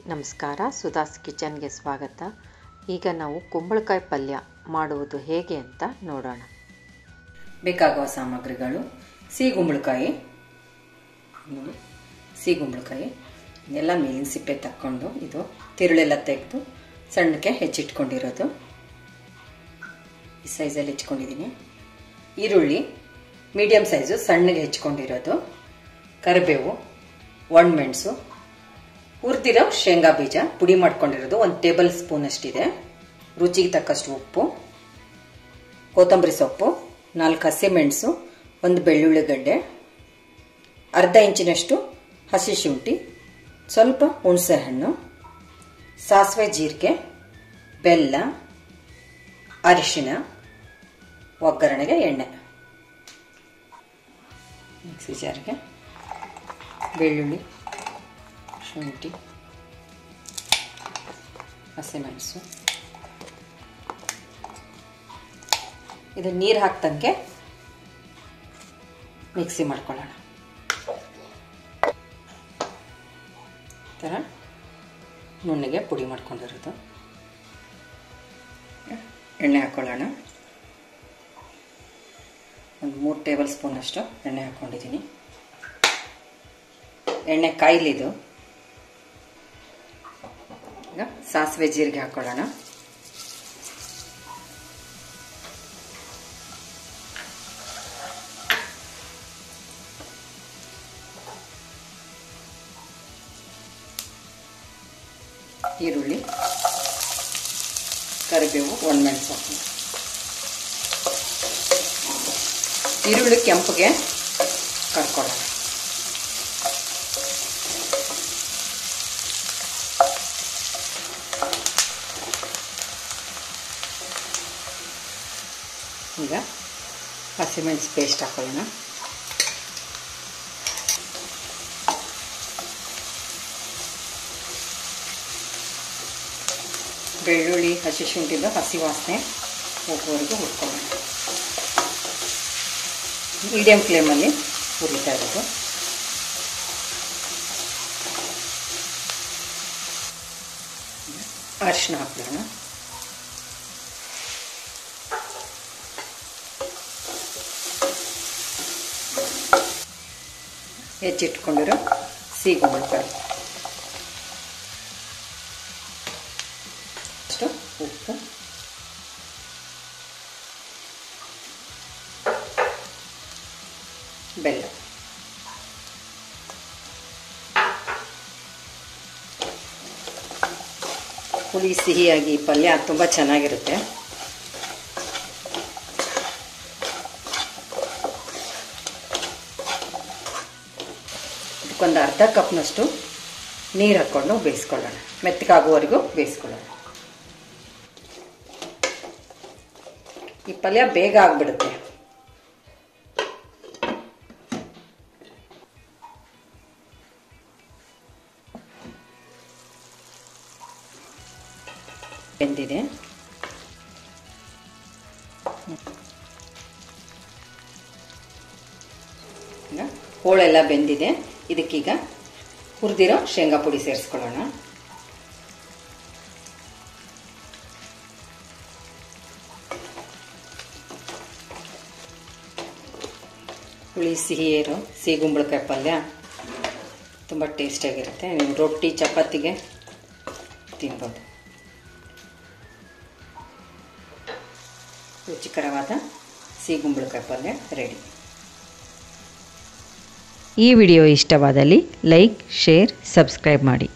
ನಮಸ್ಕಾರ ಸುಧಾಸ್ ಕಿಚನ್ಗೆ ಸ್ವಾಗತ ಈಗ ನಾವು ಕುಂಬಳಕಾಯಿ ಪಲ್ಯ ಮಾಡುವುದು ಹೇಗೆ ಅಂತ ನೋಡೋಣ ಬೇಕಾಗುವ ಸಾಮಗ್ರಿಗಳು ಸಿಗುಂಬಳಕಾಯಿ ನೋಡಿ ಸಿಗುಂಬಳಕಾಯಿ ಇದೆಲ್ಲ ಮೇಲಿನ ಸಿಪ್ಪೆ ತಕ್ಕೊಂಡು ಇದು ತಿರುಳೆಲ್ಲ ತೆಗೆದು ಸಣ್ಣಕ್ಕೆ ಹೆಚ್ಚಿಟ್ಕೊಂಡಿರೋದು ಈ ಸೈಜಲ್ಲಿ ಹೆಚ್ಕೊಂಡಿದ್ದೀನಿ ಈರುಳ್ಳಿ ಮೀಡಿಯಮ್ ಸೈಜು ಸಣ್ಣಗೆ ಹೆಚ್ಕೊಂಡಿರೋದು ಕರಿಬೇವು ಒಣಮೆಣಸು ಹುರಿದಿರೋ ಶೇಂಗಾ ಬೀಜ ಪುಡಿ ಮಾಡ್ಕೊಂಡಿರೋದು ಒಂದು ಟೇಬಲ್ ಸ್ಪೂನ್ ಅಷ್ಟಿದೆ ರುಚಿಗೆ ತಕ್ಕಷ್ಟು ಉಪ್ಪು ಕೊತ್ತಂಬರಿ ಸೊಪ್ಪು ನಾಲ್ಕು ಹಸಿಮೆಣಸು ಒಂದು ಬೆಳ್ಳುಳ್ಳಿ ಗಡ್ಡೆ ಅರ್ಧ ಇಂಚಿನಷ್ಟು ಹಸಿ ಶುಂಠಿ ಸ್ವಲ್ಪ ಹುಣಸೆ ಹಣ್ಣು ಸಾಸಿವೆ ಜೀರಿಗೆ ಬೆಲ್ಲ ಅರಿಶಿನ ಒಗ್ಗರಣೆಗೆ ಎಣ್ಣೆ ಮಿಕ್ಸಿ ಜಾರ್ಗೆ ಬೆಳ್ಳುಳ್ಳಿ ಶುಂಠಿ ಹಸಿಮೆಣಸು ಇದು ನೀರು ಹಾಕ್ತಂಗೆ ಮಿಕ್ಸಿ ಮಾಡ್ಕೊಳ್ಳೋಣ ಥರ ನುಣ್ಣಗೆ ಪುಡಿ ಮಾಡ್ಕೊಂಡಿರೋದು ಎಣ್ಣೆ ಹಾಕ್ಕೊಳ್ಳೋಣ ಒಂದು ಮೂರು ಟೇಬಲ್ ಸ್ಪೂನ್ ಅಷ್ಟು ಎಣ್ಣೆ ಹಾಕ್ಕೊಂಡಿದ್ದೀನಿ ಎಣ್ಣೆ ಕಾಯಿಲಿದು ಈಗ ಸಾಸಿವೆ ಜೀರಿಗೆ ಹಾಕ್ಕೊಳ್ಳೋಣ ಈರುಳ್ಳಿ ಕರಿಬೇವು ಒಣಮೆಣಸು ಈರುಳ್ಳಿ ಕೆಂಪಗೆ ಕರ್ಕೊಳ್ಳೋಣ ಈಗ ಹಸಿಮೆಣಸು ಪೇಸ್ಟ್ ಹಾಕೊಳ್ಳೋಣ ಬೆಳ್ಳುಳ್ಳಿ ಹಸಿ ಶುಂಠಿದು ಹಸಿ ವಾಸನೆ ಹೋಗುವವರೆಗೂ ಹುರ್ಕೊಳ್ಳೋಣ ಮೀಡಿಯಮ್ ಫ್ಲೇಮಲ್ಲಿ ಹುರಿತಾ ಇರೋದು ಅರಿಶಿನ ಹಾಕೋಣ ಹೆಚ್ಚಿಟ್ಕೊಂಡಿರೋ ಸಿಗುಂಬಳಕಾಯಿ ಅಷ್ಟು ಉಪ್ಪು ಬೆಲ್ಲ ಹುಳಿ ಸಿಹಿಯಾಗಿ ಪಲ್ಯ ತುಂಬ ಚೆನ್ನಾಗಿರುತ್ತೆ ಇದಕ್ಕೊಂದು ಅರ್ಧ ಕಪ್ನಷ್ಟು ನೀರು ಹಾಕ್ಕೊಂಡು ಬೇಯಿಸ್ಕೊಳ್ಳೋಣ ಮೆತ್ತಗಾಗುವವರೆಗೂ ಬೇಯಿಸ್ಕೊಳ್ಳೋಣ ಈ ಪಲ್ಯ ಬೇಗ ಆಗಿಬಿಡುತ್ತೆ ಬೆಂದಿದೆ ಈಗ ಹೋಳೆಲ್ಲ ಬೆಂದಿದೆ ಇದಕ್ಕೀಗ ಹುರಿದಿರೋ ಶೇಂಗಾ ಪುಡಿ ಸೇರಿಸ್ಕೊಳ್ಳೋಣ ಹುಳಿ ಸಿಹಿ ಏರು ಸಿಗುಂಬಳಕಾಯಿ ಪಲ್ಯ ತುಂಬ ಟೇಸ್ಟಿಯಾಗಿರುತ್ತೆ ನೀವು ರೊಟ್ಟಿ ಚಪಾತಿಗೆ ತಿನ್ಬೋದು ರುಚಿಕರವಾದ ಸಿಗುಂಬಳಕಾಯಿ ಪಲ್ಯ ರೆಡಿ ಈ ವಿಡಿಯೋ ಇಷ್ಟವಾದಲ್ಲಿ ಲೈಕ್ ಶೇರ್ ಸಬ್ಸ್ಕ್ರೈಬ್ ಮಾಡಿ